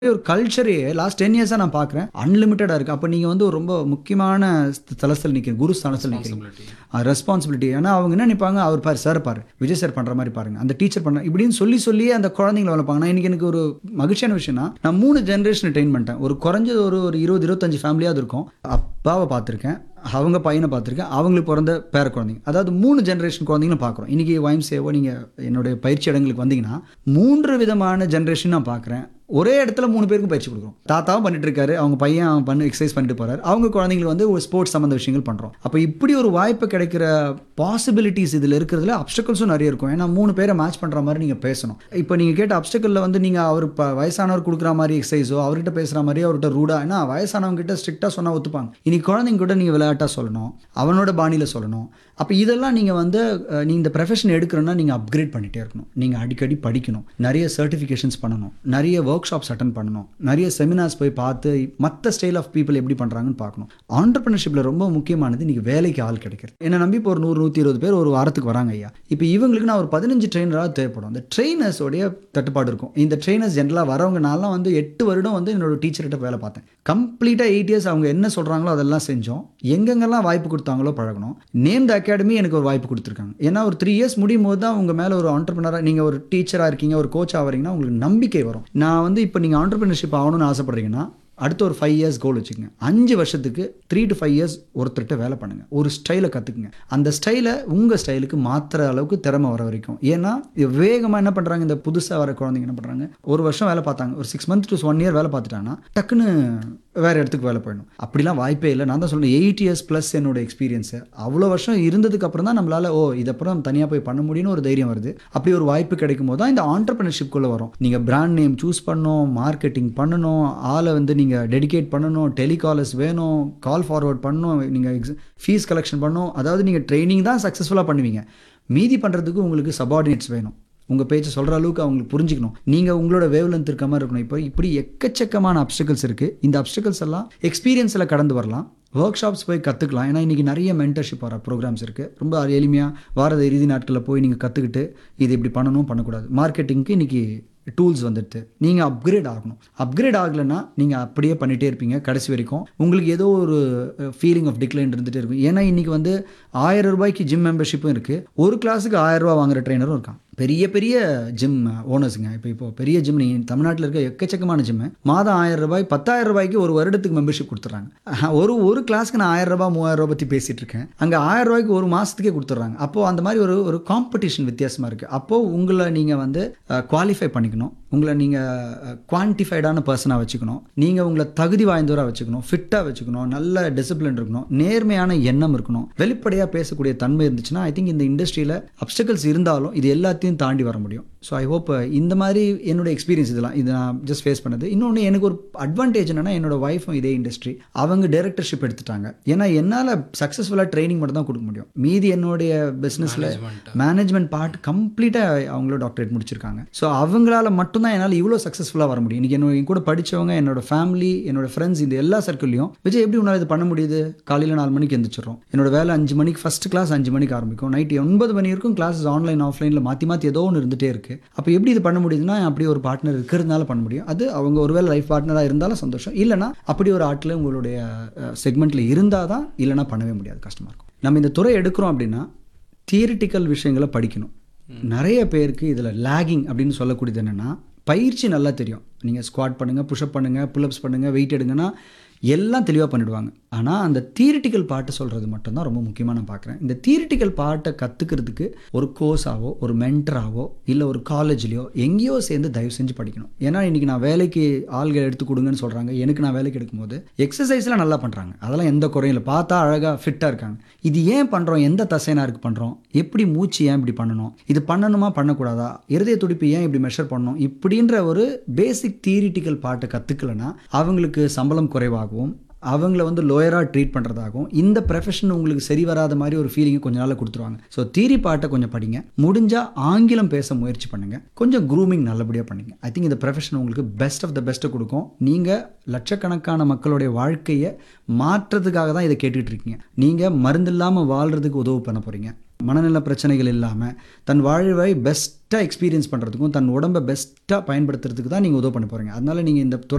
ஒரு கல்ச்சரே last ten இயர்ஸாக நான் பார்க்குறேன் அன்லிமிட்டடாக இருக்குது அப்போ நீங்கள் வந்து ஒரு ரொம்ப முக்கியமான தலத்தில் நிற்கிறீங்க குரு ஸ்தானத்தில் நிற்கிறீங்க ரெஸ்பான்சிபிலிட்டி ஏன்னா அவங்க என்ன நினைப்பாங்க அவர் பாரு சார் பாரு விஜய் சார் பண்ணுற மாதிரி பாருங்க அந்த டீச்சர் பண்ண இப்படின்னு சொல்லி சொல்லியே அந்த குழந்தைங்களை வளர்ப்பாங்க நான் இன்னைக்கு எனக்கு ஒரு மகிழ்ச்சியான விஷயம்னா நான் மூணு ஜென்ரேஷன் ட்ரெயின் பண்ணிட்டேன் ஒரு குறைஞ்சது ஒரு ஒரு இருபது இருபத்தஞ்சு ஃபேமிலியாவது இருக்கும் அப்பாவை பார்த்துருக்கேன் அவங்க பையனை பார்த்துருக்கேன் அவங்களுக்கு பிறந்த பேர குழந்தைங்க அதாவது மூணு ஜென்ரேஷன் குழந்தைங்களும் பார்க்குறோம் இன்றைக்கி வைம் சேவோ நீங்கள் என்னுடைய பயிற்சி இடங்களுக்கு வந்தீங்கன்னா மூன்று விதமான ஜென்ரேஷன் நான் பார்க்குறேன் ஒரே இடத்துல மூணு பேருக்கும் பயிற்சி கொடுக்குறோம் தாத்தாவும் பண்ணிட்டு இருக்காரு அவங்க பையன் அவன் பண்ணி எக்ஸசைஸ் பண்ணிட்டு போறாரு அவங்க குழந்தைங்களுக்கு வந்து ஒரு ஸ்போர்ட்ஸ் சம்மந்த விஷயங்கள் பண்ணுறோம் அப்போ இப்படி ஒரு வாய்ப்பு கிடைக்கிற பாசிபிலிட்டிஸ் இதில் இருக்கிறதுல அப்டக்கல்ஸும் நிறைய இருக்கும் ஏன்னா மூணு பேரை மேட்ச் பண்ணுற மாதிரி நீங்கள் பேசணும் இப்போ நீங்கள் கேட்ட அப்டக்கலில் வந்து நீங்கள் அவர் இப்போ வயசானவர் கொடுக்குற மாதிரி எக்ஸசைஸோ அவர்கிட்ட பேசுகிற மாதிரி அவர்கிட்ட ரூடா ஏன்னா வயசானவங்க கிட்ட ஸ்ட்ரிக்டாக சொன்னால் ஒத்துப்பாங்க இன்னைக்கு குழந்தைங்க கூட நீங்கள் விளையாட்டாக சொல்லணும் அவனோட பாணியில் சொல்லணும் அப்போ இதெல்லாம் நீங்கள் வந்து அஹ், நீ இந்த ப்ரொஃபஷன் எடுக்கிறோன்னா நீங்கள் அப்கிரேட் பண்ணிகிட்டே இருக்கணும் நீங்கள் அடிக்கடி படிக்கணும் நிறைய சர்டிஃபிகேஷன்ஸ் பண்ணணும் நிறைய ஒர்க் ஷாப்ஸ் அட்டன் பண்ணணும் நிறைய செமினார்ஸ் போய் பார்த்து மற்ற ஸ்டைல் ஆஃப் பீப்புள் எப்படி பண்ணுறாங்கன்னு பார்க்கணும் ஆண்டர்பிரினர்ஷிப்பில் ரொம்ப முக்கியமானது நீங்கள் வேலைக்கு ஆள் கிடைக்கிறது என்னை நம்பி இப்போ ஒரு நூறு நூற்றி இருபது பேர் ஒரு வாரத்துக்கு வராங்க ஐயா இப்போ இவங்களுக்கு நான் ஒரு பதினஞ்சு ட்ரெயினராக தேவைப்படும் அந்த ட்ரெயினர்ஸோடைய தட்டுப்பாடு இருக்கும் இந்த ட்ரெயினர்ஸ் ஜென்ரலாக வரவங்க நான்லாம் வந்து எட்டு வருடம் வந்து என்னோட டீச்சர்கிட்ட வேலை பார்த்தேன் கம்ப்ளீட்டாக எயிட் இயர்ஸ் அவங்க என்ன சொல்கிறாங்களோ அதெல்லாம் செஞ்சோம் எங்கெங்கெல்லாம் வாய்ப்பு கொடுத்தாங்களோ பழகணும் நேம் த அகாடமி எனக்கு ஒரு வாய்ப்பு கொடுத்துருக்காங்க ஏன்னா ஒரு த்ரீ இயர்ஸ் முடியும் போது தான் உங்கள் மேலே ஒரு ஆண்டர்பிரினராக நீங்கள் ஒரு டீச்சராக இருக்கீங்க ஒரு கோச் ஆகிறீங்கன்னா உங்களுக்கு நம்பிக்கை வரும் நான் வந்து இப்போ நீங்கள் ஆண்டர்பிரினர்ஷிப் ஆகணும்னு ஆசைப்படுறீங்கன்னா அடுத்த ஒரு ஃபைவ் இயர்ஸ் கோல் வச்சுக்கோங்க அஞ்சு வருஷத்துக்கு த்ரீ டு ஃபைவ் இயர்ஸ் ஒருத்தர்கிட்ட வேலை பண்ணுங்க ஒரு ஸ்டைலை கற்றுக்குங்க அந்த ஸ்டைலை உங்கள் ஸ்டைலுக்கு மாற்றுற அளவுக்கு திறமை வர வரைக்கும் ஏன்னா இது வேகமாக என்ன பண்ணுறாங்க இந்த புதுசாக வர குழந்தைங்க என்ன பண்ணுறாங்க ஒரு வருஷம் வேலை பார்த்தாங்க ஒரு six month to one year வேலை பார்த்துட்டாங்கன்னா டக்குன்னு வேறு இடத்துக்கு வேலை போயிடணும் அப்படிலாம் வாய்ப்பே இல்லை நான் தான் சொல்றேன் எயிட் இயர்ஸ் ப்ளஸ் என்னோட எக்ஸ்பீரியன்ஸு அவ்வளோ வருஷம் இருந்ததுக்கு அப்புறம் தான் நம்மளால் ஓ இதப்புறம் நம்ம தனியாக போய் பண்ண முடியும்னு ஒரு தைரியம் வருது அப்படி ஒரு வாய்ப்பு கிடைக்கும் போது தான் இந்த ஆண்டர்பிரினர்ஷிப்குள்ளே வரும் நீங்கள் பிராண்ட் நேம் சூஸ் பண்ணணும் மார்க்கெட்டிங் பண்ணணும் ஆளை வந்து நீங்கள் டெடிகேட் பண்ணணும் டெலிகாலர்ஸ் வேணும் கால் ஃபார்வர்ட் பண்ணணும் நீங்கள் எக்ஸ் ஃபீஸ் கலெக்ஷன் பண்ணணும் அதாவது நீங்கள் ட்ரைனிங் தான் சக்ஸஸ்ஃபுல்லாக பண்ணுவீங்க மீதி பண்ணுறதுக்கு உங்களுக்கு சபார்டினேட்ஸ் வேணும் உங்கள் பேச்சை சொல்கிற அளவுக்கு அவங்களுக்கு புரிஞ்சுக்கணும் நீங்கள் உங்களோட வேவ் லென்த் இருக்க மாதிரி இருக்கணும் இப்போ இப்படி எக்கச்சக்கமான அப்டக்கல்ஸ் இருக்குது இந்த அப்டக்கல்ஸ் எல்லாம் எக்ஸ்பீரியன்ஸில் கடந்து வரலாம் ஒர்க் ஷாப்ஸ் போய் கற்றுக்கலாம் ஏன்னா இன்றைக்கி நிறைய மென்டர்ஷிப் வர ப்ரோக்ராம்ஸ் இருக்குது ரொம்ப எளிமையாக வார இறுதி நாட்களில் போய் நீங்கள் கற்றுக்கிட்டு இது இப்படி பண்ணணும் பண்ணக்கூடாது மார்க்கெட்டிங்க்கு இன்றைக்கி டூல்ஸ் வந்துடுது நீங்கள் அப்கிரேட் ஆகணும் அப்கிரேட் ஆகலைன்னா நீங்கள் அப்படியே பண்ணிகிட்டே இருப்பீங்க கடைசி வரைக்கும் உங்களுக்கு ஏதோ ஒரு ஃபீலிங் ஆஃப் டிக்ளைன் இருந்துகிட்டே இருக்கும் ஏன்னா இன்றைக்கி வந்து ஆயிரம் ரூபாய்க்கு ஜிம் மெம்பர்ஷிப்பும் இருக்குது ஒரு கிளாஸுக்கு ஆயிரம் ரூபாய் வாங்குற ட்ரைனரும் இருக்கான் பெரிய பெரிய ஜிம் ஓனர்ஸுங்க இப்போ இப்போ பெரிய ஜிம் நீங்கள் தமிழ்நாட்டில் இருக்க எக்கச்சக்கமான ஜிம்மு மாதம் ஆயிரம் ரூபாய் பத்தாயிரம் ரூபாய்க்கு ஒரு வருடத்துக்கு மெம்பர்ஷிப் கொடுத்துட்றாங்க ஒரு ஒரு கிளாஸ்க்கு நான் ஆயிரம் ரூபாய் மூவாயிரம் ரூபாய் பற்றி பேசிகிட்டு இருக்கேன் அங்கே ஆயிரம் ரூபாய்க்கு ஒரு மாதத்துக்கே கொடுத்துட்றாங்க அப்போது அந்த மாதிரி ஒரு ஒரு காம்படிஷன் வித்தியாசமாக இருக்குது அப்போது உங்களை நீங்கள் வந்து குவாலிஃபை பண்ணிக்கணும் உங்களை நீங்கள் குவான்டிஃபைடான பர்சனாக வச்சுக்கணும் நீங்கள் உங்களை தகுதி வாய்ந்தவராக வச்சுக்கணும் ஃபிட்டாக வச்சுக்கணும் நல்ல டிசிப்ளின் இருக்கணும் நேர்மையான எண்ணம் இருக்கணும் வெளிப்படையாக பேசக்கூடிய தன்மை இருந்துச்சுன்னா ஐ திங்க் இந்த இண்டஸ்ட்ரியில் அப்டக்கல்ஸ் இருந்தாலும் இது எல்லாத்தையும் தாண்டி வர முடியும் ஸோ ஐ ஹோப் இந்த மாதிரி என்னோட எக்ஸ்பீரியன்ஸ் இதெல்லாம் இது நான் ஜஸ்ட் ஃபேஸ் பண்ணது இன்னொன்று எனக்கு ஒரு அட்வான்டேஜ் என்னன்னா என்னோட ஒய்ஃபும் இதே இண்டஸ்ட்ரி அவங்க டைரக்டர்ஷிப் எடுத்துட்டாங்க ஏன்னா என்னால் சக்ஸஸ்ஃபுல்லாக ட்ரைனிங் மட்டும் தான் கொடுக்க முடியும் மீதி என்னுடைய பிஸ்னஸில் மேனேஜ்மெண்ட் பார்ட் கம்ப்ளீட்டாக அவங்களோட டாக்டரேட் முடிச்சிருக்காங்க ஸோ அவங்களால மட்டும்தான் என்னால் இவ்வளோ சக்ஸஸ்ஃபுல்லாக வர முடியும் இன்றைக்கி என்னோட என் கூட படித்தவங்க என்னோட ஃபேமிலி என்னோட ஃப்ரெண்ட்ஸ் இந்த எல்லா சர்க்கிள்லையும் விஜய் எப்படி உன்னால் இது பண்ண முடியுது காலையில் நாலு மணிக்கு எந்திரிச்சிடும் என்னோட வேலை அஞ்சு மணிக்கு ஃபஸ்ட் கிளாஸ் அஞ்சு மணிக்கு ஆரம்பிக்கும் நைட் ஒன்பது மணி வரைக்கும் கிளாஸஸ் ஆன்லைன் ஆஃப்லைனில் மாற்றி மாற்றி ஏதோ ஒன்று இருந்துகிட்டே இருக்குது அப்போ எப்படி இது பண்ண முடியுதுன்னா அப்படி ஒரு பார்ட்னர் இருக்கிறதுனால பண்ண முடியும் அது அவங்க ஒருவேளை லைஃப் பார்ட்னராக இருந்தாலும் சந்தோஷம் இல்லைனா அப்படி ஒரு ஆட்டில் உங்களுடைய செக்மெண்ட்டில் இருந்தால் தான் இல்லைனா பண்ணவே முடியாது கஷ்டமாக இருக்கும் நம்ம இந்த துறை எடுக்கிறோம் அப்படின்னா தியரிட்டிக்கல் விஷயங்களை படிக்கணும் நிறைய பேருக்கு இதில் லேகிங் அப்படின்னு சொல்லக்கூடியது என்னென்னா பயிற்சி நல்லா தெரியும் நீங்கள் ஸ்குவாட் பண்ணுங்கள் புஷ்அப் பண்ணுங்கள் புல்அப்ஸ் பண்ணுங்கள் வெயிட் எடுங்கன்னா எல்லாம் தெளிவாக பண்ணிடுவாங்க ஆனால் அந்த தியரிட்டிக்கல் பாட்டு சொல்கிறது மட்டும்தான் ரொம்ப முக்கியமாக நான் பார்க்குறேன் இந்த தியரிட்டிக்கல் பாட்டை கற்றுக்கிறதுக்கு ஒரு கோர்ஸாவோ ஒரு மென்டராகவோ இல்லை ஒரு காலேஜ்லேயோ எங்கேயோ சேர்ந்து தயவு செஞ்சு படிக்கணும் ஏன்னா இன்றைக்கி நான் வேலைக்கு ஆள்கள் எடுத்து கொடுங்கன்னு சொல்கிறாங்க எனக்கு நான் வேலைக்கு எடுக்கும்போது எக்ஸசைஸ்லாம் நல்லா பண்ணுறாங்க அதெல்லாம் எந்த குறையும் இல்லை பார்த்தா அழகாக ஃபிட்டாக இருக்காங்க இது ஏன் பண்ணுறோம் எந்த தசைனாருக்கு பண்ணுறோம் எப்படி மூச்சு ஏன் இப்படி பண்ணணும் இது பண்ணணுமா பண்ணக்கூடாதா இருதய துடிப்பு ஏன் இப்படி மெஷர் பண்ணணும் இப்படின்ற ஒரு பேசிக் தியரிட்டிக்கல் பாட்டை கற்றுக்கலன்னா அவங்களுக்கு சம்பளம் குறைவாகவும் அவங்கள வந்து லோயராக ட்ரீட் பண்ணுறதாகவும் இந்த ப்ரொஃபஷன் உங்களுக்கு சரி வராத மாதிரி ஒரு ஃபீலிங்கை கொஞ்ச நாளில் கொடுத்துருவாங்க ஸோ தீரி பாட்டை கொஞ்சம் படிங்க முடிஞ்சால் ஆங்கிலம் பேச முயற்சி பண்ணுங்க கொஞ்சம் க்ரூமிங் நல்லபடியாக பண்ணுங்க ஐ திங்க் இந்த ப்ரொஃபஷன் உங்களுக்கு பெஸ்ட் ஆஃப் த பெஸ்ட்டை கொடுக்கும் நீங்கள் லட்சக்கணக்கான மக்களுடைய வாழ்க்கையை மாற்றுறதுக்காக தான் இதை கேட்டுட்டு இருக்கீங்க நீங்கள் மருந்து இல்லாமல் வாழ்கிறதுக்கு உதவு பண்ண போகிறீங்க மனநல பிரச்சனைகள் இல்லாமல் தன் வாழ்வை பெஸ்ட்டாக எக்ஸ்பீரியன்ஸ் பண்ணுறதுக்கும் தன் உடம்பை பெஸ்ட்டாக பயன்படுத்துறதுக்கு தான் நீங்கள் உதவு பண்ண போகிறீங்க அதனால நீங்கள் இந்த துறை